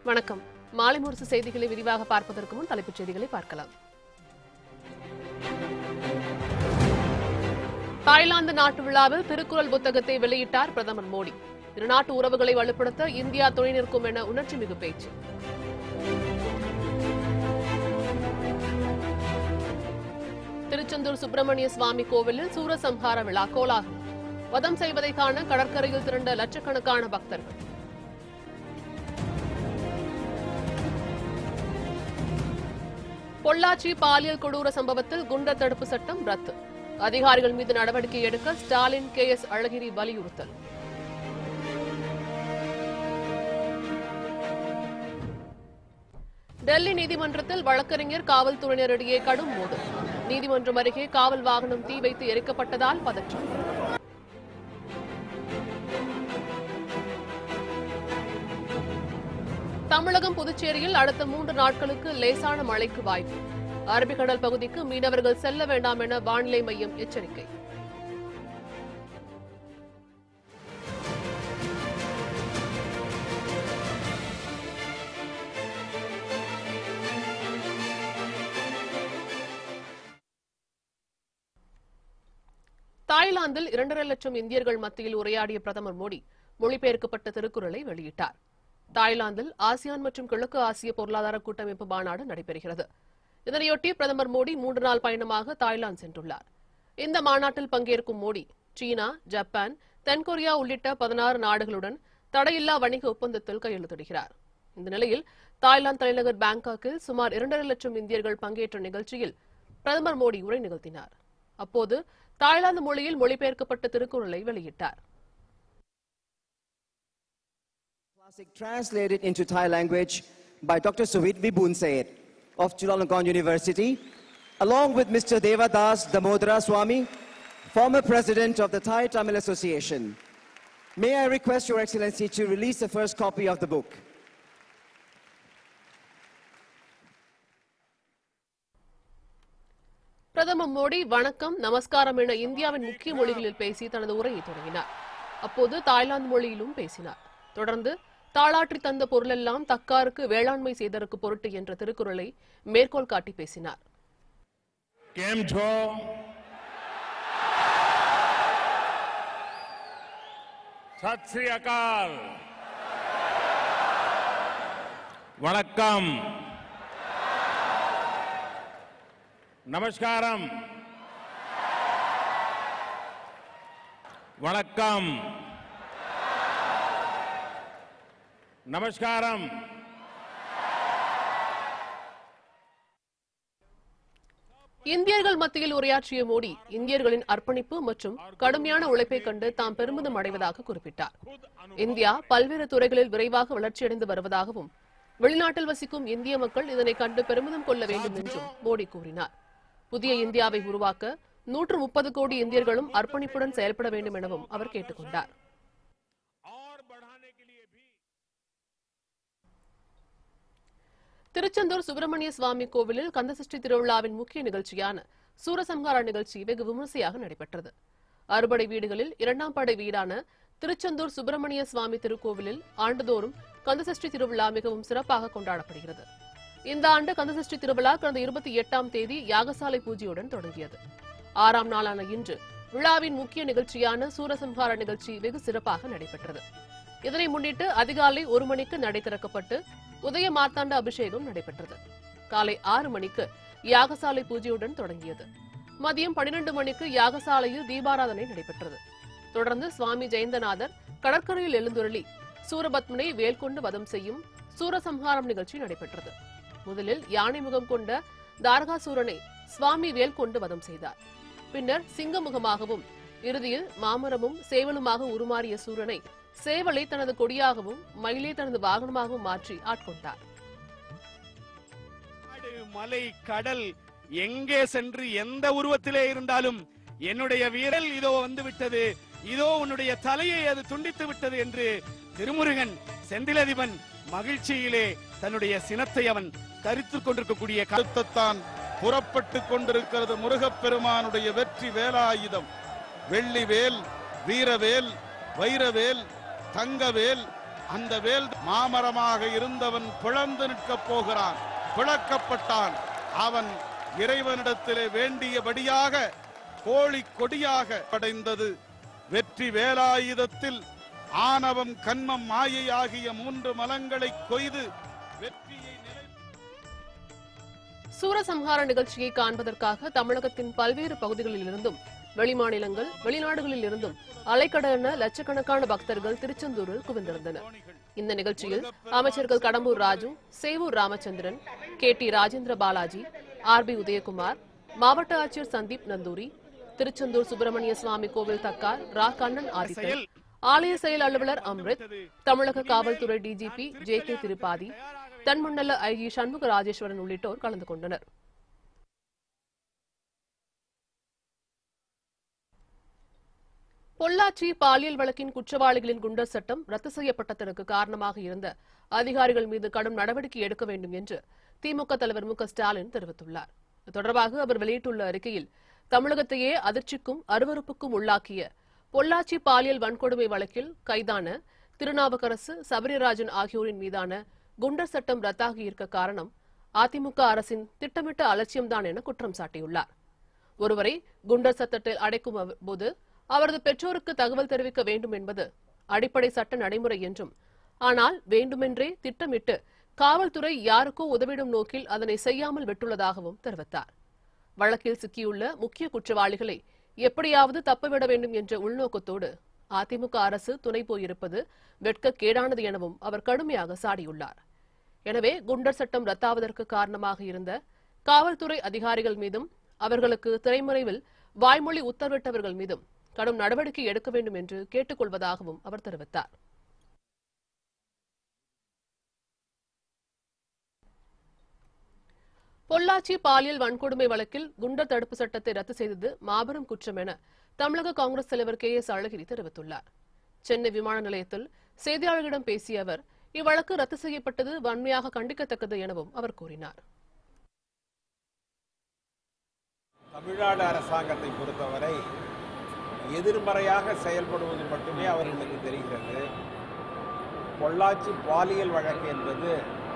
வணக்கம் மாலை முரசு செய்திகளை விரிவாக பார்ப்பதற்கு முன் தலைப்புச் செய்திகளை பார்க்கலாம் தாய்லாந்து நாட்டு விழாவில் திருக்குறள் புத்தகத்தை வெளியிட்டார் பிரதமர் மோடி இருநாட்டு உறவுகளை வலுப்படுத்த இந்தியா துணை நிற்கும் என உணர்ச்சி மிகு பேச்சு திருச்செந்தூர் சுப்பிரமணிய சுவாமி கோவிலில் சூரசம்ஹார விழா கோலாகலம் வதம் செய்வதை காண கடற்கரையில் திரண்ட லட்சக்கணக்கான பக்தர்கள் பொள்ளாச்சி பாலியல் கொடூர சம்பவத்தில் குண்டர் தடுப்பு சட்டம் ரத்து அதிகாரிகள் மீது நடவடிக்கை எடுக்க ஸ்டாலின் கே எஸ் அழகிரி வலியுறுத்தல் டெல்லி நீதிமன்றத்தில் வழக்கறிஞர் காவல்துறையினரிடையே கடும் மோதல் நீதிமன்றம் அருகே காவல் வாகனம் தீ வைத்து எரிக்கப்பட்டதால் பதற்றம் தமிழகம் புதுச்சேரியில் அடுத்த மூன்று நாட்களுக்கு லேசான மழைக்கு வாய்ப்பு அரபிக்கடல் பகுதிக்கு மீனவர்கள் செல்ல வேண்டாம் என வானிலை மையம் எச்சரிக்கை தாய்லாந்தில் இரண்டரை லட்சம் இந்தியர்கள் மத்தியில் உரையாடிய பிரதமர் மோடி மொழிபெயர்க்கப்பட்ட திருக்குறளை வெளியிட்டார் தாய்லாந்தில் ஆசியான் மற்றும் கிழக்கு ஆசிய பொருளாதார கூட்டமைப்பு மாநாடு நடைபெறுகிறது இதனையொட்டி பிரதமர் மோடி மூன்று நாள் பயணமாக தாய்லாந்து சென்றுள்ளார் இந்த மாநாட்டில் பங்கேற்கும் மோடி சீனா ஜப்பான் தென்கொரியா உள்ளிட்ட பதினாறு நாடுகளுடன் தடையில்லா வணிக ஒப்பந்தத்தில் கையெழுத்திடுகிறார் இந்த நிலையில் தாய்லாந்து தலைநகர் பாங்காக்கில் சுமார் இரண்டரை லட்சம் இந்தியர்கள் பங்கேற்ற நிகழ்ச்சியில் பிரதமர் மோடி உரை நிகழ்த்தினார் அப்போது தாய்லாந்து மொழியில் மொழிபெயர்க்கப்பட்ட திருக்குறளை வெளியிட்டார் Classic translated into Thai language by Dr. Suvit Vibhunsayed of Chulalongkorn University, along with Mr. Devadas Damodara Swami, former president of the Thai Tamil Association. May I request Your Excellency to release the first copy of the book? பிரதமர் மோடி வணக்கம் நமஸ்காரம் என இந்தியாவின் முக்கிய மொழிகளில் பேசி தனது உரையை தொடங்கினார் அப்போது தாய்லாந்து மொழியிலும் பேசினார் தொடர்ந்து தாளாற்றி தந்த பொருளெல்லாம் தக்காருக்கு வேளாண்மை செய்ததற்கு பொருட்டு என்ற திருக்குறளை மேற்கோள் காட்டி பேசினார் કેમ છો સત શ્રી અકાલ વણક્કમ நமஸ்காரம் வணக்கம் நமஸ்காரம் இந்தியர்கள் மத்தியில் உரையாற்றிய மோடி இந்தியர்களின் அர்ப்பணிப்பு மற்றும் கடுமையான உழைப்பை கண்டு தாம் பெருமிதம் அடைவதாக குறிப்பிட்டார் இந்தியா பல்வேறு துறைகளில் விரைவாக வளர்ச்சியடைந்து வருவதாகவும் வெளிநாட்டில் வசிக்கும் இந்திய மக்கள் இதனை கண்டு பெருமிதம் கொள்ள வேண்டும் என்றும் மோடி கூறினார் புதிய இந்தியாவை உருவாக்க நூற்று முப்பது கோடி இந்தியர்களும் அர்ப்பணிப்புடன் செயல்பட வேண்டும் எனவும் அவர் கேட்டுக் கொண்டார் और बढ़ाने के लिए भी திருச்செந்தூர் சுப்பிரமணிய சுவாமி கோவிலில் கந்தசஷ்டி திருவிழாவின் முக்கிய நிகழ்ச்சியான சூரசம்ஹார நிகழ்ச்சி வெகு விமரிசையாக நடைபெற்றது அறுபடை வீடுகளில் இரண்டாம் படை வீடான திருச்செந்தூர் சுப்பிரமணிய சுவாமி திருக்கோவிலில் ஆண்டுதோறும் கந்தசஷ்டி திருவிழா மிகவும் சிறப்பாக கொண்டாடப்படுகிறது இந்த ஆண்டு கந்தசஷ்டி திருவிழா கடந்த இருபத்தி எட்டாம் தேதி யாகசாலை பூஜையுடன் தொடங்கியது ஆறாம் நாளான இன்று விழாவின் முக்கிய நிகழ்ச்சியான சூரசம்ஹார நிகழ்ச்சி வெகு சிறப்பாக நடைபெற்றது இதனை முன்னிட்டு அதிகாலை ஒரு மணிக்கு நடை திறக்கப்பட்டு உதய மார்த்தாண்ட அபிஷேகம் நடைபெற்றது காலை ஆறு மணிக்கு யாகசாலை பூஜையுடன் தொடங்கியது மதியம் பன்னிரண்டு மணிக்கு யாகசாலையில் தீபாராதனை நடைபெற்றது தொடர்ந்து சுவாமி ஜெயந்தநாதர் கடற்கரையில் எழுந்துருளி சூரபத்மனை வேல் கொண்டு வதம் செய்யும் சூரசம்ஹாரம் நிகழ்ச்சி நடைபெற்றது முதலில் யானை முகம் கொண்ட தாரகாசூரனை சுவாமி வேல் கொண்டு வதம் செய்தார் பின்னர் சிங்கமுகமாகவும் இறுதியில் மாமரமும் சேவலுமாக உருமாறிய சூரனை சேவலை தனது கொடியாகவும் மயிலை தனது வாகனமாகவும் மாற்றி ஆட்கொண்டார் காடு மலை கடல் எங்கே சென்று எந்த உருவத்திலே இருந்தாலும் என்னுடைய வீரல் இதோ வந்து விட்டது இதோ உன்னுடைய தலையை அது துண்டித்து விட்டது என்று திருமுருகன் செந்திலதிபன் மகிழ்ச்சியிலே தன்னுடைய சினத்தை அவன் தரித்துக் கொண்டிருக்கக்கூடிய கால- அடுத்தத்தான் புறப்பட்டு கொண்டிருக்கிறது முருகப்பெருமானுடைய வெற்றி வேலாயுதம் வெள்ளி வேல் வீரவேல் வைரவேல் தங்கவேல் அந்த வேல் மாமரமாக இருந்தவன் பிளந்து நிற்கப் போகிறான் பிளக்கப்பட்டான் அவன் இறைவனிடத்திலே வேண்டியபடியாக கோழி கொடியாக அடைந்தது வெற்றி வேலாயுதத்தில் ஆணவம் கன்மம் மாயை ஆகிய மூன்று மலங்களை கொய்து வெற்றியை நிலை சூரசம்ஹார நிகழ்ச்சியை காண்பதற்காக தமிழகத்தின் பல்வேறு பகுதிகளில் இருந்தும் வெளிமாநிலங்கள் வெளிநாடுகளில் இருந்தும் அலைக்கடலென லட்சக்கணக்கான பக்தர்கள் திருச்செந்தூரில் குவிந்திருந்தனர் இந்த நிகழ்ச்சியில் அமைச்சர்கள் Kadambur Raju Sevur Ramachandran K T Rajendra Balaji R B Udhayakumar மாவட்ட ஆட்சியர் சந்தீப் நந்தூரி திருச்செந்தூர் சுப்பிரமணிய சுவாமி கோவில் தக்கார் ரா கண்ணன் ஆதித்தன் ஆலய செயல் அலுவலர் அம்ரித் தமிழக காவல்துறை டிஜிபி ஜே கே திருப்பாதி தென்மண்டல ஐஜி சண்முக ராஜேஸ்வரன் உள்ளிட்டோர் கலந்து கொண்டனர் பொள்ளாச்சி பாலியல் வழக்கின் குற்றவாளிகளின் குண்டர் சட்டம் ரத்து செய்யப்பட்டதற்கு காரணமாக இருந்த அதிகாரிகள் மீது கடும் நடவடிக்கை எடுக்க வேண்டும் என்று திமுக தலைவர் மு க ஸ்டாலின் தெரிவித்துள்ளார் இது தொடர்பாக அவர் வெளியிட்டுள்ள அறிக்கையில் தமிழகத்தையே அதிர்ச்சிக்கும் அருவருப்புக்கும் உள்ளாக்கிய பொள்ளாச்சி பாலியல் வன்கொடுமை வழக்கில் கைதான திருநாவுக்கரசு சபரிராஜன் ஆகியோரின் மீதான குண்டர் சட்டம் ரத்தாகி இருக்க காரணம் அதிமுக அரசின் திட்டமிட்ட அலட்சியம்தான் என குற்றம் சாட்டியுள்ளார் ஒருவரை குண்டர் சட்டத்தில் அடைக்கும் அவ- போது அவரது பெற்றோருக்கு தகவல் தெரிவிக்க வேண்டும் என்பது அடிப்படை சட்ட நடைமுறை என்றும் ஆனால் வேண்டுமென்றே திட்டமிட்டு காவல்துறை யாருக்கோ உதவிடும் நோக்கில் அதனை செய்யாமல் விட்டுள்ளதாகவும் தெரிவித்தார் வழக்கில் சிக்கியுள்ள முக்கிய குற்றவாளிகளை எப்படியாவது தப்பவிட வேண்டும் என்ற உள்நோக்கத்தோடு அதிமுக அரசு துணை போயிருப்பது வெட்கக்கேடானது எனவும் அவர் கடுமையாக சாடியுள்ளார் எனவே குண்டர் சட்டம் ரத்தாவதற்கு காரணமாக இருந்த காவல்துறை அதிகாரிகள் மீதும் அவர்களுக்கு திரைமறைவில் வாய்மொழி உத்தரவிட்டவர்கள் மீதும் கடும் நடவடிக்கை எடுக்க வேண்டும் என்று கேட்டுக்கொள்வதாகவும் அவர் தெரிவித்தார் பொள்ளாச்சி பாலியல் வன்கொடுமை வழக்கில் குண்டர் தடுப்பு சட்டத்தை ரத்து செய்தது மாபெரும் குற்றம் என தமிழக காங்கிரஸ் தலைவர் கே எஸ் அழகிரி தெரிவித்துள்ளார் சென்னை விமான நிலையத்தில் செய்தியாளர்களிடம் பேசிய அவர் இவ்வழக்கு ரத்து செய்யப்பட்டது வன்மையாக கண்டிக்கத்தக்கது எனவும் அவர் கூறினார் தமிழ்நாடு அரசாங்கத்தை பொறுத்தவரை எதிர்மறையாக செயல்படுவது மட்டுமே அவர்களுக்கு தெரிகிறது பொள்ளாச்சி பாலியல் வழக்கு என்பது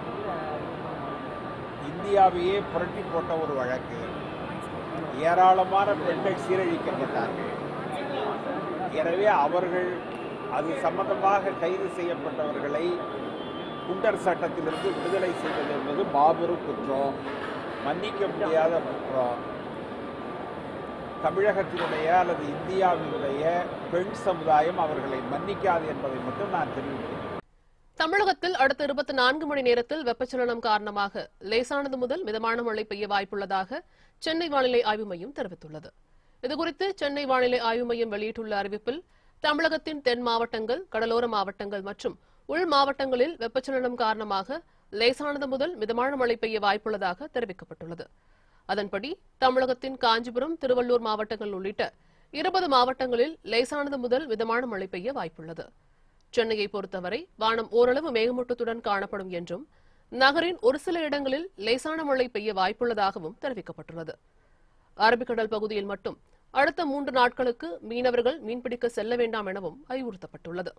இந்தியாவையே புரட்டி போட்ட ஒரு வழக்கு ஏராளமான பெண்கள் சீரழிக்கப்பட்டார்கள் எனவே அவர்கள் அது சம்பந்தமாக கைது செய்யப்பட்டவர்களை குண்டர் சட்டத்திலிருந்து விடுதலை செய்வது என்பது மாபெரும் குற்றம் மன்னிக்க முடியாத குற்றம் தமிழகத்தினுடைய அல்லது இந்தியாவினுடைய பெண் சமுதாயம் அவர்களை மன்னிக்காது என்பதை மட்டும் நான் தெரிவிக்கிறேன் தமிழகத்தில் அடுத்த இருபத்தி நான்கு மணி நேரத்தில் வெப்பச்சலனம் காரணமாக லேசானது முதல் மிதமான மழை பெய்ய வாய்ப்புள்ளதாக சென்னை வானிலை ஆய்வு மையம் தெரிவித்துள்ளது இதுகுறித்து சென்னை வானிலை ஆய்வு மையம் வெளியிட்டுள்ள அறிவிப்பில் தமிழகத்தின் தென் மாவட்டங்கள் கடலோர மாவட்டங்கள் மற்றும் உள் மாவட்டங்களில் வெப்பச்சலனம் காரணமாக லேசானது முதல் மிதமான மழை பெய்ய வாய்ப்புள்ளதாக தெரிவிக்கப்பட்டுள்ளது அதன்படி தமிழகத்தின் காஞ்சிபுரம் திருவள்ளூர் மாவட்டங்கள் உள்ளிட்ட இருபது மாவட்டங்களில் லேசானது முதல் மிதமான மழை பெய்ய வாய்ப்புள்ளது சென்னையை பொறுத்தவரை வானம் ஓரளவு மேகமூட்டத்துடன் காணப்படும் என்றும் நகரின் ஒரு சில இடங்களில் லேசான மழை பெய்ய வாய்ப்புள்ளதாகவும் தெரிவிக்கப்பட்டுள்ளது அரபிக்கடல் பகுதியில் மட்டும் அடுத்த மூன்று நாட்களுக்கு மீனவர்கள் மீன்பிடிக்க செல்ல வேண்டாம் எனவும் அறிவுறுத்தப்பட்டுள்ளது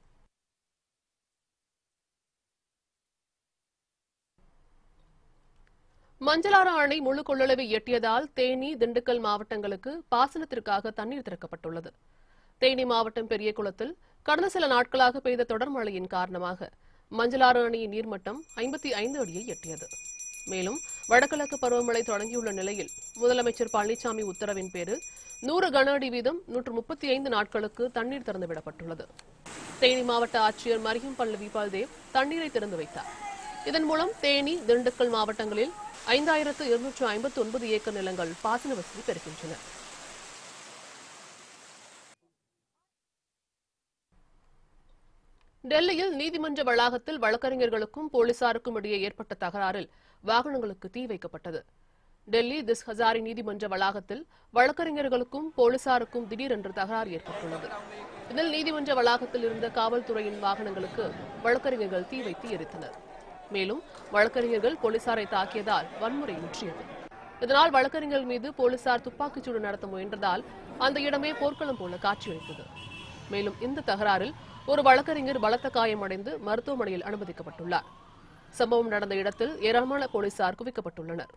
மஞ்சளாறு அணை முழு கொள்ளளவை எட்டியதால் தேனி திண்டுக்கல் மாவட்டங்களுக்கு பாசனத்திற்காக தண்ணீர் திறக்கப்பட்டுள்ளது தேனி மாவட்டம் பெரியகுளத்தில் கடந்த சில நாட்களாக பெய்த தொடர் மழையின் காரணமாக மஞ்சளாறு அணையின் நீர்மட்டம் ஐம்பத்தி ஐந்து அடியை எட்டியது மேலும் வடகிழக்கு பருவமழை தொடங்கியுள்ள நிலையில் முதலமைச்சர் பழனிசாமி உத்தரவின் பேரில் நூறு கன அடி வீதம் நூற்று முப்பத்தி ஐந்து நாட்களுக்கு தண்ணீர் திறந்துவிடப்பட்டுள்ளது தேனி மாவட்ட ஆட்சியர் மரியம் பல்லவி பால்தேவ் தண்ணீரை திறந்து வைத்தார் இதன் மூலம் தேனி திண்டுக்கல் மாவட்டங்களில் ஐந்தாயிரத்து இருநூற்று ஐம்பத்தி ஒன்பது ஏக்கர் நிலங்கள் பாசன வசதி பெறுகின்றன டெல்லியில் நீதிமன்ற வளாகத்தில் வழக்கறிஞர்களுக்கும் போலீசாருக்கும் இடையே ஏற்பட்ட தகராறில் வாகனங்களுக்கு தீ வைக்கப்பட்டது டெல்லி திஸ் ஹசாரி நீதிமன்ற வளாகத்தில் வழக்கறிஞர்களுக்கும் போலீசாருக்கும் திடீரென்று தகராறு ஏற்பட்டுள்ளது இதில் நீதிமன்ற வளாகத்தில் இருந்த காவல்துறையின் வாகனங்களுக்கு வழக்கறிஞர்கள் தீ வைத்து எரித்தனர் மேலும் வழக்கறிஞர்கள் போலீசாரை தாக்கியதால் வன்முறை முற்றியது இதனால் வழக்கறிஞர்கள் மீது போலீசார் துப்பாக்கிச்சூடு நடத்த முயன்றதால் அந்த இடமே போர்க்களம் போல காட்சியளித்தது மேலும் இந்த தகராறில் ஒரு வழக்கறிஞர் பலத்த காயமடைந்து மருத்துவமனையில் அனுமதிக்கப்பட்டுள்ளார் சம்பவம் நடந்த இடத்தில் ஏராளமான போலீசார் குவிக்கப்பட்டுள்ளனர்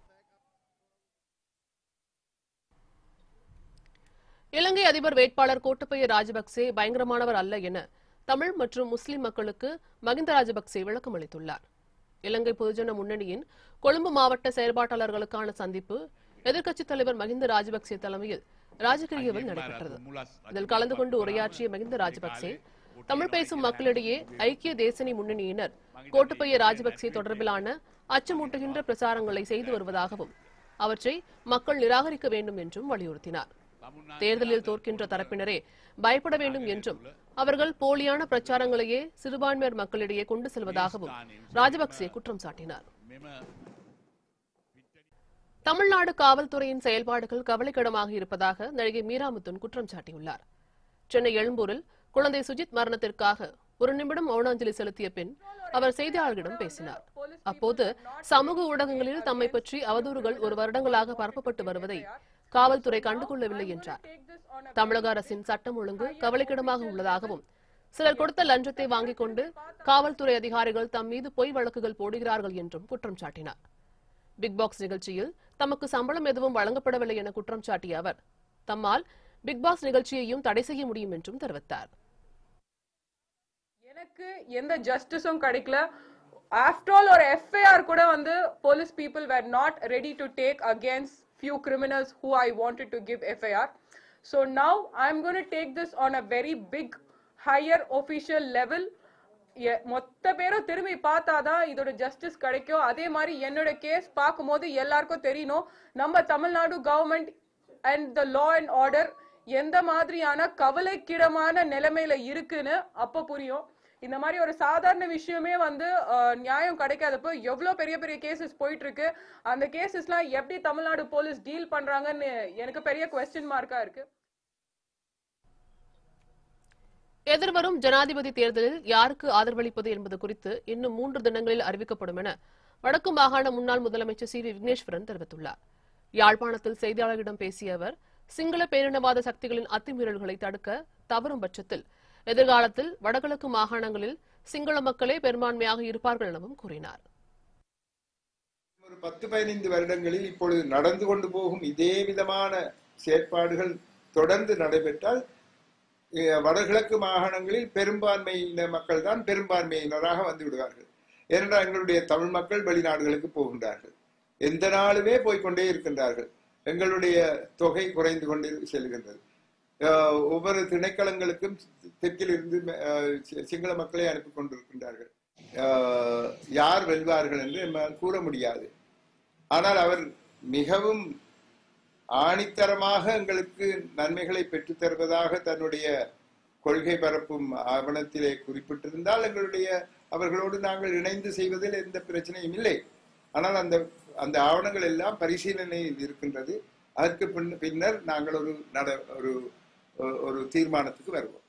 இலங்கை அதிபர் வேட்பாளர் கோட்டபய ராஜபக்சே பயங்கரமானவர் அல்ல என தமிழ் மற்றும் முஸ்லிம் மக்களுக்கு மகிந்த ராஜபக்சே விளக்கம் அளித்துள்ளார் இலங்கை பொதுஜன முன்னணியின் கொழும்பு மாவட்ட செயற்பாட்டாளர்களுக்கான சந்திப்பு எதிர்க்கட்சித் தலைவர் மகிந்த ராஜபக்சே தலைமையில் ராஜகிரியவில் நடைபெற்றது இதில் கலந்து கொண்டு உரையாற்றிய மகிந்த ராஜபக்சே தமிழ் பேசும் மக்களிடையே ஐக்கிய தேசினி முன்னணியினர் கோட்டபய ராஜபக்சே தொடர்பிலான அச்சமூட்டுகின்ற பிரசாரங்களை செய்து வருவதாகவும் அவற்றை மக்கள் நிராகரிக்க வேண்டும் என்றும் வலியுறுத்தினார் தேர்தலில் தோற்கின்ற தரப்பினரே பயப்பட வேண்டும் என்றும் அவர்கள் போலியான பிரச்சாரங்களையே சிறுபான்மையர் மக்களிடையே கொண்டு செல்வதாகவும் ராஜபக்சே குற்றம் சாட்டினார் தமிழ்நாடு காவல்துறையின் செயல்பாடுகள் கவலைக்கிடமாக இருப்பதாக நடிகை மீராமுத்துன் குற்றம் சாட்டியுள்ளார் சென்னை எழும்பூரில் குழந்தை சுஜித் மரணத்திற்காக ஒரு நிமிடம் மௌனாஞ்சலி செலுத்திய பின் அவர் செய்தியாளர்களிடம் பேசினார் அப்போது சமூக ஊடகங்களில் தம்மை பற்றி அவதூறுகள் ஒரு வருடங்களாக பரப்பப்பட்டு வருவதை காவல்துறை கண்டுகொள்ளவில்லை என்றார் தமிழக அரசின் சட்டம் ஒழுங்கு கவலைக்கிடமாக உள்ளதாகவும் சிலர் கொடுத்த லஞ்சத்தை வாங்கிக் கொண்டு காவல்துறை அதிகாரிகள் தம் மீது பொய் வழக்குகள் போடுகிறார்கள் என்றும் குற்றம் சாட்டினார் பிக் பாஸ் நிகழ்ச்சியில் தமக்கு சம்பளம் எதுவும் வழங்கப்படவில்லை என குற்றம் சாட்டிய அவர் தம்மால் பிக் பாஸ் நிகழ்ச்சியையும் தடை செய்ய முடியும் என்றும் தெரிவித்தார் எனக்கு எந்த ஜஸ்டிஸும் கிடைக்கல ஆஃப்டர் ஆல் ஒரு எஃப்ஐஆர் கூட வந்து police people were not ready to take against few criminals who I wanted to give FIR so now I am gonna take this on a very big higher official level மொத்த பேரும் திரும்பி பார்த்தாதான் இதோட justice கிடைக்கும் அதே மாதிரி என்னோட case பார்க்கும்போது எல்லாருக்கும் தெரியணும் நம்ம Tamil Nadu government and the law and order எந்த மாதிரியான கவலைக்கிடமான நிலைமையில இருக்குன்னு அப்ப புரியும் இந்த மாதிரி ஒரு சாதாரண விஷயமே வந்து அஹ், நியாயம் கிடைக்காதப்போ எவ்வளோ பெரிய பெரிய கேசஸ் போயிட்டு இருக்கு அந்த கேசஸ்லாம் எப்படி தமிழ்நாடு போலீஸ் டீல் பண்றாங்கன்னு எனக்கு பெரிய கொஸ்டின் மார்க்கா இருக்கு எதிர்வரும் ஜனாதிபதி தேர்தலில் யாருக்கு ஆதரவளிப்பது என்பது குறித்து இன்னும் மூன்று தினங்களில் அறிவிக்கப்படும் என வடக்கு மாகாண முன்னாள் முதலமைச்சர் சி வி விக்னேஸ்வரன் தெரிவித்துள்ளார் யாழ்ப்பாணத்தில் செய்தியாளர்களிடம் பேசிய அவர் சிங்கள பேரினவாத சக்திகளின் அத்துமீறல்களை தடுக்க தவறும் பட்சத்தில் எதிர்காலத்தில் வடகிழக்கு மாகாணங்களில் சிங்கள மக்களே பெரும்பான்மையாக இருப்பார்கள் எனவும் கூறினார் ஒரு பத்து பதினைந்து வருடங்களில் இப்பொழுது நடந்து கொண்டு போகும் இதே விதமான செயற்பாடுகள் தொடர்ந்து நடைபெற்றால் அஹ், வடகிழக்கு மாகாணங்களில் பெரும்பான்மையின மக்கள் தான் பெரும்பான்மையினராக வந்து விடுவார்கள் ஏனென்றால் எங்களுடைய தமிழ் மக்கள் வெளிநாடுகளுக்கு போகின்றார்கள் எந்த நாளுமே போய்க்கொண்டே இருக்கின்றார்கள் எங்களுடைய தொகை குறைந்து கொண்டு செல்கின்றது அஹ், ஒவ்வொரு திணைக்களங்களுக்கும் தெற்கில் இருந்து அஹ், சி- சிங்கள மக்களை அனுப்பி கொண்டிருக்கின்றார்கள் அஹ், யார் வெல்வார்கள் என்று எம்மால் கூற முடியாது ஆனால் அவர் மிகவும் ஆணித்தரமாக எங்களுக்கு நன்மைகளை பெற்றுத் தருவதாக தன்னுடைய கொள்கை பரப்பும் ஆவணத்திலே குறிப்பிட்டிருந்தால் எங்களுடைய அவர்களோடு நாங்கள் இணைந்து செய்வதில் எந்த பிரச்சனையும் இல்லை ஆனால் அந்த அந்த ஆவணங்கள் எல்லாம் பரிசீலனையில் இருக்கின்றது அதற்கு பின் பின்னர் நாங்கள் ஒரு நட ஒரு ஒரு தீர்மானத்துக்கு வருவோம்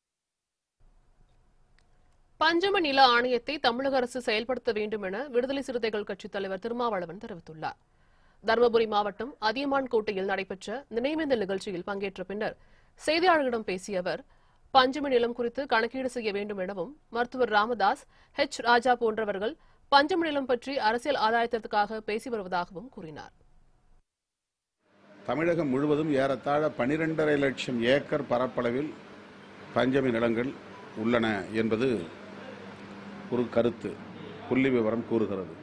பஞ்சம நில ஆணையத்தை தமிழக அரசு செயல்படுத்த வேண்டும் என விடுதலை சிறுத்தைகள் கட்சித் தலைவர் திருமாவளவன் தெரிவித்துள்ளார் தருமபுரி மாவட்டம் அதியமான் கோட்டையில் நடைபெற்ற நினைவேந்தல் நிகழ்ச்சியில் பங்கேற்ற பின்னர் செய்தியாளர்களிடம் பேசிய அவர் பஞ்சமி நிலம் குறித்து கணக்கீடு செய்ய வேண்டும் எனவும் மருத்துவர் ராமதாஸ் ஹெச் ராஜா போன்றவர்கள் பஞ்சமி நிலம் பற்றி அரசியல் ஆதாயத்திற்காக பேசி வருவதாகவும் கூறினார் தமிழகம் முழுவதும் ஏறத்தாழ பனிரெண்டரை லட்சம் ஏக்கர் பரப்பளவில் பஞ்சமி நிலங்கள் உள்ளன என்பது ஒரு கருத்து புள்ளி விவரம் கூறுகிறது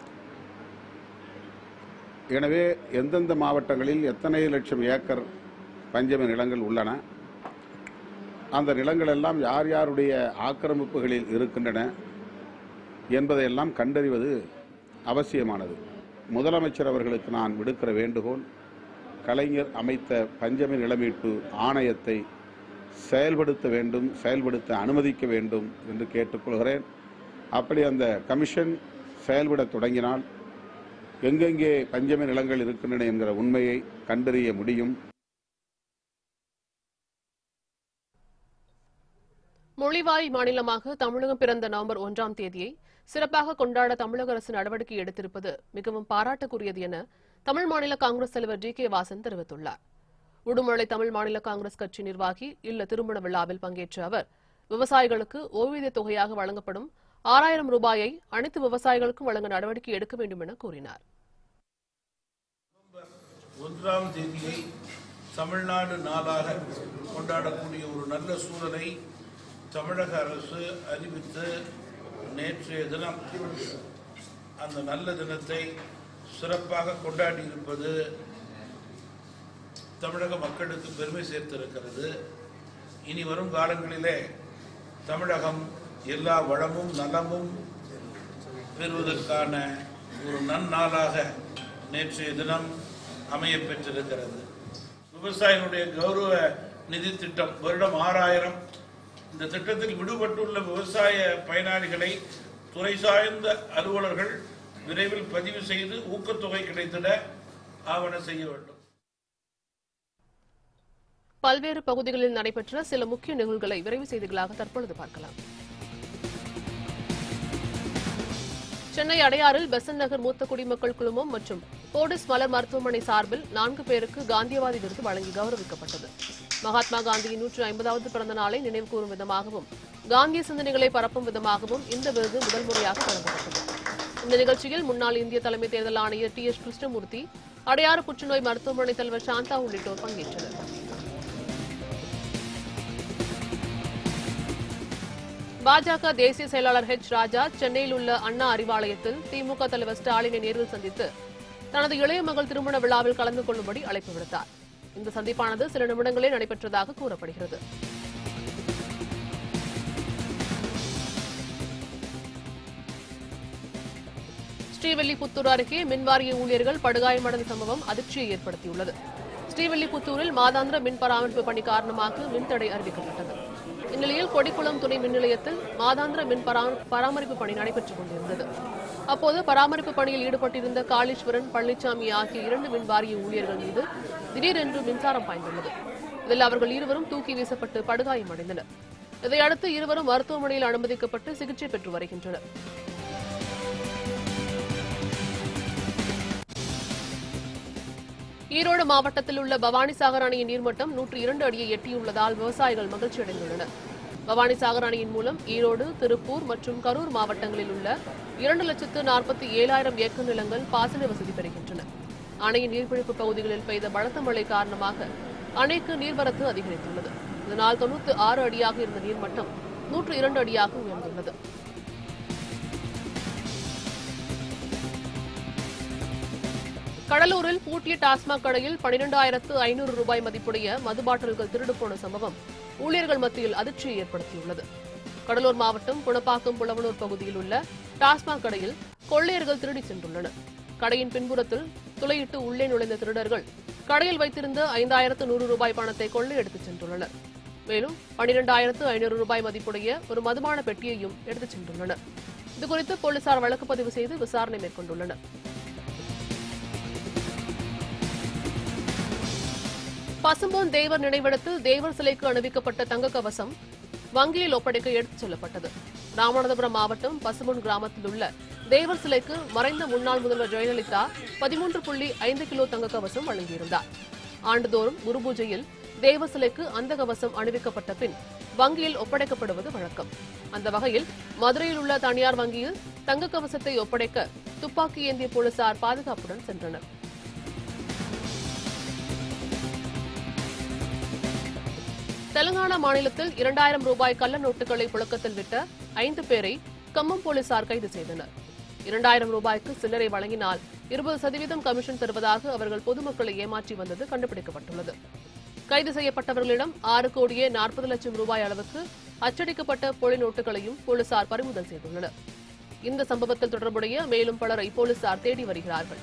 எனவே எந்தெந்த மாவட்டங்களில் எத்தனை லட்சம் ஏக்கர் பஞ்சமி நிலங்கள் உள்ளன அந்த நிலங்கள் எல்லாம் யார் யாருடைய ஆக்கிரமிப்புகளில் இருக்கின்றன என்பதையெல்லாம் கண்டறிவது அவசியமானது முதலமைச்சர் அவர்களுக்கு நான் விடுக்கிற வேண்டுகோள் கலைஞர் அமைத்த பஞ்சமி நிலமீட்பு ஆணையத்தை செயல்படுத்த வேண்டும் செயல்படுத்த அனுமதிக்க வேண்டும் என்று கேட்டுக்கொள்கிறேன் அப்படி அந்த கமிஷன் செயல்பட தொடங்கினால் எங்கெங்கே பஞ்சமி நிலங்கள் இருக்கின்றன என்கிற உண்மையை கண்டறிய முடியும் மொழிவாய் மாநிலமாக தமிழகம் பிறந்த நவம்பர் ஒன்றாம் தேதியை சிறப்பாக கொண்டாட தமிழக அரசு நடவடிக்கை எடுத்திருப்பது மிகவும் பாராட்டுக்குரியது என தமிழ் மாநில காங்கிரஸ் தலைவர் டி கே வாசன் தெரிவித்துள்ளார் உடுமலை தமிழ் மாநில காங்கிரஸ் கட்சி நிர்வாகி இல்ல திருமண விழாவில் பங்கேற்ற அவர் விவசாயிகளுக்கு ஓய்வூதிய தொகையாக வழங்கப்படும் ஆறாயிரம் ரூபாயை அனைத்து விவசாயிகளுக்கும் வழங்க நடவடிக்கை எடுக்க வேண்டும் என கூறினார் ஒன்றாம் தேதியை தமிழ்நாடு நாளாக கொண்டாடக்கூடிய ஒரு நல்ல சூழலை தமிழக அரசு அறிவித்து நேற்றைய தினம் அந்த நல்ல தினத்தை சிறப்பாக கொண்டாடி இருப்பது தமிழக மக்களுக்கு பெருமை சேர்த்திருக்கிறது இனி வரும் காலங்களிலே தமிழகம் எல்லா வளமும் நலமும் பெறுவதற்கான ஒரு நன்னாளாக நேற்றைய தினம் அமைய பெற்றிருக்கிறது விவசாயிகளுடைய கௌரவ நிதி திட்டம் வருடம் ஆறாயிரம் இந்த திட்டத்தில் விடுபட்டுள்ள விவசாய பயனாளிகளை துறை சார்ந்த அலுவலர்கள் விரைவில் பதிவு செய்து ஊக்கத்தொகை கிடைத்திட ஆவண செய்ய வேண்டும் பல்வேறு பகுதிகளில் நடைபெற்ற சில முக்கிய நிகழ்வுகளை விரைவு செய்திகளாக தற்பொழுது பார்க்கலாம் சென்னை அடையாறில் பெசன் நகர் மூத்த குடிமக்கள் குழுமம் மற்றும் போடிஸ் மலர் மருத்துவமனை சார்பில் நான்கு பேருக்கு காந்தியவாதி விருது வழங்கி கௌரவிக்கப்பட்டது மகாத்மா காந்தியின் நூற்று ஐம்பதாவது பிறந்த நாளை நினைவுகூரும் விதமாகவும் காந்திய சிந்தனைகளை பரப்பும் விதமாகவும் இந்த விருது முதல் முறையாக வழங்கப்பட்டது இந்த நிகழ்ச்சியில் முன்னாள் இந்திய தலைமை தேர்தல் ஆணையர் டி எஸ் கிருஷ்ணமூர்த்தி அடையாறு புற்றுநோய் மருத்துவமனை தலைவர் சாந்தா உள்ளிட்டோர் பங்கேற்றனர் பாஜக தேசிய செயலாளர் ஹெச் ராஜா சென்னையில் உள்ள அண்ணா அறிவாலயத்தில் திமுக தலைவர் ஸ்டாலினை நேரில் சந்தித்து தனது இளைய மகள் திருமண விழாவில் கலந்து கொள்ளும்படி அழைப்பு விடுத்தார் இந்த சந்திப்பானது சில நிமிடங்களே நடைபெற்றதாக கூறப்படுகிறது ஸ்ரீவில்லிபுத்தூர் அருகே மின்வாரிய ஊழியர்கள் படுகாயமடைந்த சம்பவம் அதிர்ச்சியை ஏற்படுத்தியுள்ளது ஸ்ரீவில்லிபுத்தூரில் மாதாந்திர மின் பராமரிப்பு பணி காரணமாக மின்தடை அறிவிக்கப்பட்டது இந்நிலையில் கொடிக்குளம் துணை மின் நிலையத்தில் மாதாந்திர மின் பரா- பராமரிப்பு பணி நடைபெற்றுக் கொண்டிருந்தது அப்போது பராமரிப்பு பணியில் ஈடுபட்டிருந்த காளீஸ்வரன் பழனிசாமி ஆகிய இரண்டு மின் வாரிய ஊழியர்கள் மீது திடீரென்று மின்சாரம் பாய்ந்துள்ளது இதில் அவர்கள் இருவரும் தூக்கி வீசப்பட்டு படுகாயமடைந்தனர் இதையடுத்து இருவரும் மருத்துவமனையில் அனுமதிக்கப்பட்டு சிகிச்சை பெற்று வருகின்றனர் ஈரோடு மாவட்டத்தில் உள்ள பவானிசாகர் அணையின் நீர்மட்டம் நூற்று இரண்டு அடியை எட்டியுள்ளதால் விவசாயிகள் மகிழ்ச்சி அடைந்துள்ளனர் பவானிசாகர் அணையின் மூலம் ஈரோடு திருப்பூர் மற்றும் கரூர் மாவட்டங்களில் உள்ள இரண்டு லட்சத்து நாற்பத்தி ஏழாயிரம் ஏக்கர் நிலங்கள் பாசன வசதி பெறுகின்றன அணையின் நீர்பிடிப்பு பகுதிகளில் பெய்த பலத்த மழை காரணமாக அணைக்கு நீர்வரத்து அதிகரித்துள்ளது இதனால் தொண்ணூற்று ஆறு அடியாக இருந்த நீர்மட்டம் நூற்று இரண்டு அடியாக உயர்ந்துள்ளது கடலூரில் பூட்டிய டாஸ்மாக் கடையில் பனிரெண்டாயிரத்து ஐநூறு ரூபாய் மதிப்புடைய மது பாட்டில்கள் திருடு போன சம்பவம் ஊழியர்கள் மத்தியில் அதிர்ச்சியை ஏற்படுத்தியுள்ளது கடலூர் மாவட்டம் குணப்பாக்கம் புலவனூர் பகுதியில் உள்ள டாஸ்மாக் கடையில் கொள்ளையர்கள் திருடிச் சென்றுள்ளனர் கடையின் பின்புறத்தில் துளையிட்டு உள்ளே நுழைந்த திருடர்கள் கடையில் வைத்திருந்த ஐந்தாயிரத்து நூறு ரூபாய் பணத்தை கொள்ளையடித்துச் சென்றுள்ளனர் மேலும் பனிரெண்டாயிரத்து ஐநூறு ரூபாய் மதிப்புடைய ஒரு மதுபான பெட்டியையும் எடுத்துச் சென்றுள்ளனர் இதுகுறித்து போலீசார் வழக்கு பதிவு செய்து விசாரணை மேற்கொண்டுள்ளனர் பசும்பொன் தேவர் நினைவிடத்தில் தேவர் சிலைக்கு அணிவிக்கப்பட்ட தங்க கவசம் வங்கியில் ஒப்படைக்க எடுத்துச் செல்லப்பட்டது ராமநாதபுரம் மாவட்டம் பசும்பொன் கிராமத்தில் உள்ள தேவர் சிலைக்கு மறைந்த முன்னாள் முதல்வர் ஜெயலலிதா பதிமூன்று புள்ளி ஐந்து கிலோ தங்க கவசம் வழங்கியிருந்தார் ஆண்டுதோறும் குரு பூஜையில் தேவர் சிலைக்கு அந்த கவசம் அணிவிக்கப்பட்ட பின் வங்கியில் ஒப்படைக்கப்படுவது வழக்கம் அந்த வகையில் மதுரையில் உள்ள தனியார் வங்கியில் தங்க கவசத்தை ஒப்படைக்க துப்பாக்கி ஏந்திய போலீசார் பாதுகாப்புடன் சென்றனர் தெலங்கானா மாநிலத்தில் இரண்டாயிரம் ரூபாய் கள்ள நோட்டுகளை புழக்கத்தில் விட்ட ஐந்து பேரை கம்மம் போலீசார் கைது செய்தனர் இரண்டாயிரம் ரூபாய்க்கு சில்லறை வழங்கினால் இருபது சதவீதம் கமிஷன் தருவதாக அவர்கள் பொதுமக்களை ஏமாற்றி வந்தது கண்டுபிடிக்கப்பட்டுள்ளது கைது செய்யப்பட்டவர்களிடம் ஆறு கோடியே நாற்பது லட்சம் ரூபாய் அளவுக்கு அச்சடிக்கப்பட்ட போலி நோட்டுகளையும் போலீசார் பறிமுதல் செய்துள்ளனர் இந்த சம்பவத்தில் தொடர்புடைய மேலும் பலரை போலீசார் தேடி வருகிறார்கள்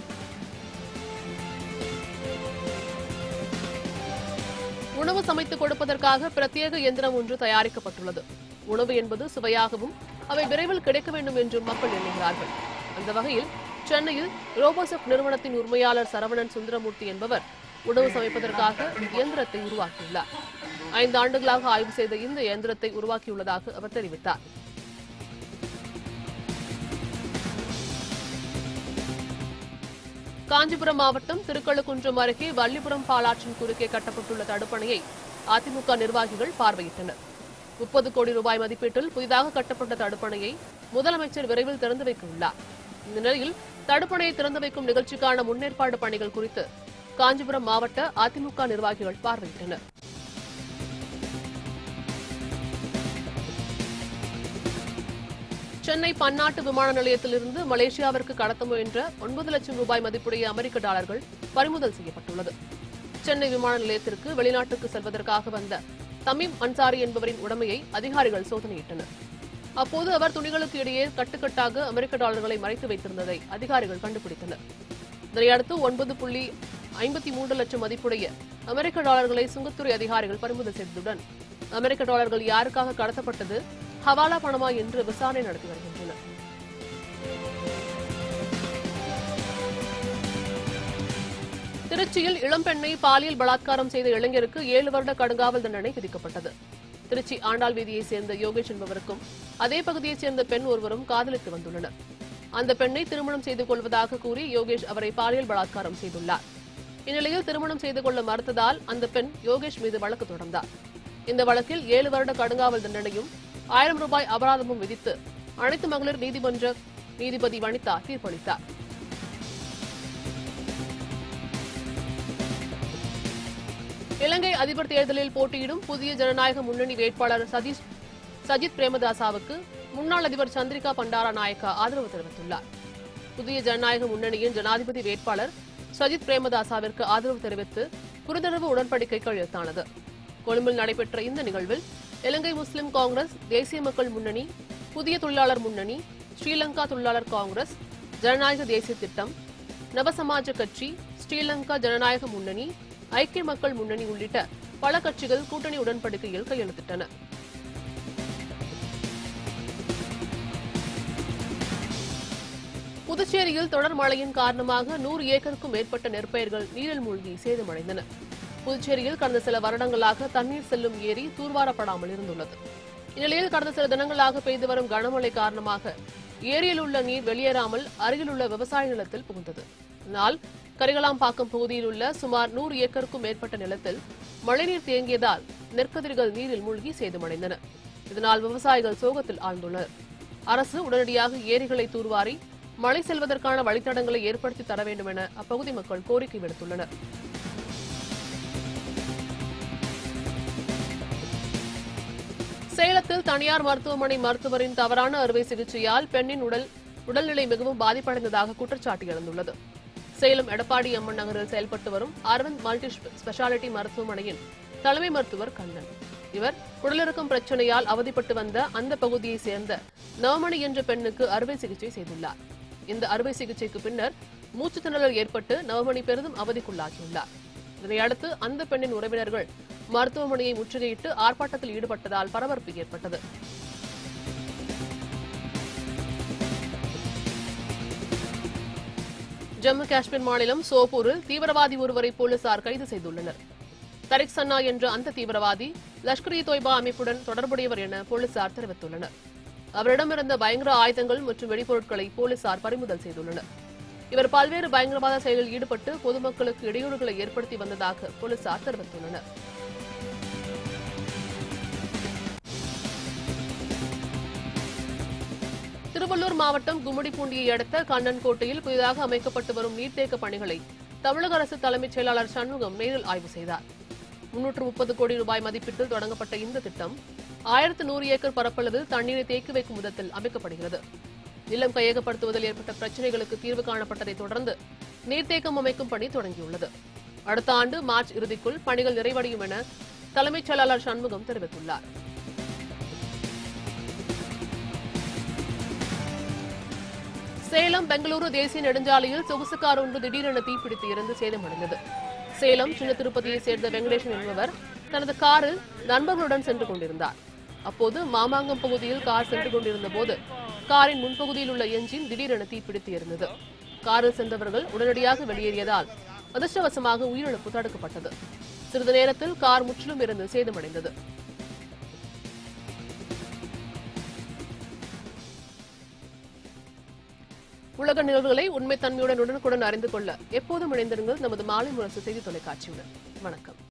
உணவு சமைத்துக் கொடுப்பதற்காக பிரத்யேக இயந்திரம் ஒன்று தயாரிக்கப்பட்டுள்ளது உணவு என்பது சுவையாகவும் அவை விரைவில் கிடைக்க வேண்டும் என்றும் மக்கள் எண்ணுகிறார்கள் அந்த வகையில் சென்னையில் ரோபோசெப் நிறுவனத்தின் உரிமையாளர் சரவணன் சுந்தரமூர்த்தி என்பவர் உணவு சமைப்பதற்காக இயந்திரத்தை உருவாக்கியுள்ளார் ஐந்து ஆண்டுகளாக ஆய்வு செய்த இந்த இயந்திரத்தை உருவாக்கியுள்ளதாக அவர் தெரிவித்தார் காஞ்சிபுரம் மாவட்டம் திருக்கழுக்குன்றம் அருகே வள்ளிபுரம் பாலாற்றின் குறுக்கே கட்டப்பட்டுள்ள தடுப்பணையை அதிமுக நிர்வாகிகள் பார்வையிட்டனர் முப்பது கோடி ரூபாய் மதிப்பீட்டில் புதிதாக கட்டப்பட்ட தடுப்பணையை முதலமைச்சர் விரைவில் திறந்து வைக்க உள்ளார் இந்த நிலையில் தடுப்பணையை திறந்து வைக்கும் நிகழ்ச்சிக்கான முன்னேற்பாடு பணிகள் குறித்து காஞ்சிபுரம் மாவட்ட அதிமுக நிர்வாகிகள் பார்வையிட்டனர் சென்னை பன்னாட்டு விமான நிலையத்திலிருந்து மலேசியாவிற்கு கடத்த முயன்ற ஒன்பது லட்சம் ரூபாய் மதிப்புடைய அமெரிக்க டாலர்கள் பறிமுதல் செய்யப்பட்டுள்ளது சென்னை விமான நிலையத்திற்கு வெளிநாட்டுக்கு செல்வதற்காக வந்த தமீம் அன்சாரி என்பவரின் உடமையை அதிகாரிகள் சோதனையிட்டனர் அப்போது அவர் துணிகளுக்கு இடையே கட்டுக்கட்டாக அமெரிக்க டாலர்களை மறைத்து வைத்திருந்ததை அதிகாரிகள் கண்டுபிடித்தனர் இதனையடுத்து ஒன்பது புள்ளி ஐம்பத்தி மூன்று லட்சம் மதிப்புடைய அமெரிக்க டாலர்களை சுங்கத்துறை அதிகாரிகள் பறிமுதல் செய்ததுடன் அமெரிக்க டாலர்கள் யாருக்காக கடத்தப்பட்டது ஹவாலா பணமா என்று விசாரணை நடத்தி வருகின்றனர் திருச்சியில் இளம்பெண்ணை பாலியல் பலாத்காரம் செய்த இளைஞருக்கு ஏழு வருட கடுங்காவல் தண்டனை விதிக்கப்பட்டது திருச்சி ஆண்டாள் வீதியைச் சேர்ந்த யோகேஷ் என்பவருக்கும் அதே பகுதியைச் சேர்ந்த பெண் ஒருவரும் காதலித்து வந்துள்ளனர் அந்த பெண்ணை திருமணம் செய்து கொள்வதாக கூறி யோகேஷ் அவரை பாலியல் பலாத்காரம் செய்துள்ளார் இந்நிலையில் திருமணம் செய்து கொள்ள மறுத்ததால் அந்த பெண் யோகேஷ் மீது வழக்கு தொடர்ந்தார் இந்த வழக்கில் ஏழு வருட கடுங்காவல் தண்டனையும் ஆயிரம் ரூபாய் அபராதமும் விதித்து அனைத்து மகளிர் நீதிமன்ற நீதிபதி வனிதா தீர்ப்பளித்தார் இலங்கை அதிபர் தேர்தலில் போட்டியிடும் புதிய ஜனநாயக முன்னணி வேட்பாளர் சதீஷ் சஜித் பிரேமதாசாவுக்கு முன்னாள் அதிபர் சந்திரிகா பண்டாரா நாயக்கா ஆதரவு தெரிவித்துள்ளார் புதிய ஜனநாயக முன்னணியின் ஜனாதிபதி வேட்பாளர் சஜித் பிரேமதாசாவிற்கு ஆதரவு தெரிவித்து புரிந்துணர்வு உடன்படிக்கை கையெழுத்தானது கொழும்பில் நடைபெற்ற இந்த நிகழ்வில் இலங்கை முஸ்லிம் காங்கிரஸ் தேசிய மக்கள் முன்னணி புதிய தொழிலாளர் முன்னணி ஸ்ரீலங்கா தொழிலாளர் காங்கிரஸ் ஜனநாயக தேசிய திட்டம் நவசமாஜ கட்சி ஸ்ரீலங்கா ஜனநாயக முன்னணி ஐக்கிய மக்கள் முன்னணி உள்ளிட்ட பல கட்சிகள் கூட்டணி உடன்படிக்கையில் கையெழுத்திட்டன புதுச்சேரியில் தொடர் மழையின் காரணமாக நூறு ஏக்கருக்கும் மேற்பட்ட நெற்பயிர்கள் நீரில் மூழ்கி சேதமடைந்தன புதுச்சேரியில் கடந்த சில வருடங்களாக தண்ணீர் செல்லும் ஏரி தூர்வாரப்படாமல் இருந்துள்ளது இந்நிலையில் கடந்த சில தினங்களாக பெய்து வரும் கனமழை காரணமாக ஏரியில் உள்ள நீர் வெளியேறாமல் அருகில் உள்ள விவசாய நிலத்தில் புகுந்தது இதனால் கரிகலாம்பாக்கம் பகுதியில் உள்ள சுமார் நூறு ஏக்கருக்கும் மேற்பட்ட நிலத்தில் மழைநீர் தேங்கியதால் நெற்கதிர்கள் நீரில் மூழ்கி சேதமடைந்தன இதனால் விவசாயிகள் சோகத்தில் ஆழ்ந்துள்ளனர் அரசு உடனடியாக ஏரிகளை தூர்வாரி மழை செல்வதற்கான வழித்தடங்களை ஏற்படுத்தி தர வேண்டும் என அப்பகுதி மக்கள் கோரிக்கை விடுத்துள்ளனர் சேலத்தில் தனியார் மருத்துவமனை மருத்துவரின் தவறான அறுவை சிகிச்சையால் பெண்ணின் உடல் உடல்நிலை மிகவும் பாதிப்படைந்ததாக குற்றச்சாட்டு எழுந்துள்ளது சேலம் எடப்பாடி அம்மன் நகரில் செயல்பட்டு வரும் அரவிந்த் மல்டி ஸ்பெஷாலிட்டி மருத்துவமனையின் தலைமை மருத்துவர் கண்ணன் இவர் உடலிறக்கும் பிரச்சனையால் அவதிப்பட்டு வந்த அந்த பகுதியைச் சேர்ந்த நவமணி என்ற பெண்ணுக்கு அறுவை சிகிச்சை செய்துள்ளார் இந்த அறுவை சிகிச்சைக்கு பின்னர் மூச்சு திணறல் ஏற்பட்டு நவமணி பெரிதும் அவதிக்குள்ளாகியுள்ளார் இதனையடுத்து அந்த பெண்ணின் உறவினர்கள் மருத்துவமனையை முற்றுகையிட்டு ஆர்ப்பாட்டத்தில் ஈடுபட்டதால் பரபரப்பு ஏற்பட்டது ஜம்மு காஷ்மீர் மாநிலம் சோப்பூரில் தீவிரவாதி ஒருவரை போலீசார் கைது செய்துள்ளனர் தரிக் சன்னா என்ற அந்த தீவிரவாதி லஷ்கர் இ தொய்பா அமைப்புடன் தொடர்புடையவர் என போலீசார் தெரிவித்துள்ளனர் அவரிடமிருந்த பயங்கர ஆயுதங்கள் மற்றும் வெடிபொருட்களை போலீசார் பறிமுதல் செய்துள்ளனர் இவர் பல்வேறு பயங்கரவாத செயலில் ஈடுபட்டு பொதுமக்களுக்கு இடையூறுகளை ஏற்படுத்தி வந்ததாக போலீசார் தெரிவித்துள்ளனர் திருவள்ளூர் மாவட்டம் கும்மிடிப்பூண்டியை அடுத்த கண்ணன்கோட்டையில் புதிதாக அமைக்கப்பட்டு வரும் நீர்த்தேக்க பணிகளை தமிழக அரசு தலைமைச் செயலாளர் சண்முகம் நேரில் ஆய்வு செய்தார் முன்னூற்று முப்பது கோடி ரூபாய் மதிப்பீட்டில் தொடங்கப்பட்ட இந்த திட்டம் ஆயிரத்து நூறு ஏக்கர் பரப்பளவில் தண்ணீரை தேக்கி வைக்கும் விதத்தில் அமைக்கப்படுகிறது நிலம் கையகப்படுத்துவதில் ஏற்பட்ட பிரச்சினைகளுக்கு தீர்வு காணப்பட்டதைத் தொடர்ந்து நீர்த்தேக்கம் அமைக்கும் பணி தொடங்கியுள்ளது அடுத்த ஆண்டு மார்ச் இறுதிக்குள் பணிகள் நிறைவடையும் என தலைமைச் செயலாளர் சண்முகம் தெரிவித்துள்ளார் சேலம் பெங்களூரு தேசிய நெடுஞ்சாலையில் சொகுசு கார் ஒன்று திடீரென தீப்பிடித்து இருந்து சேதமடைந்தது சேலம் சின்ன திருப்பதியை சேர்ந்த வெங்கடேசன் என்பவர் தனது காரில் நண்பர்களுடன் சென்று கொண்டிருந்தார் அப்போது மாமாங்கம் பகுதியில் கார் சென்று கொண்டிருந்த போது காரின் முன்பகுதியில் உள்ள என்ஜின் திடீரென தீப்பிடித்து இருந்தது காரில் சென்றவர்கள் உடனடியாக வெளியேறியதால் அதிர்ஷ்டவசமாக உயிரிழப்பு தடுக்கப்பட்டது சிறிது நேரத்தில் கார் முற்றிலும் இருந்து சேதமடைந்தது உலக நிகழ்வுகளை உண்மைத்தன்மையுடன் உடனுக்குடன் அறிந்து கொள்ள எப்போதும் இணைந்திருங்கள் நமது மாலை முரசு செய்தி தொலைக்காட்சியுடன் வணக்கம்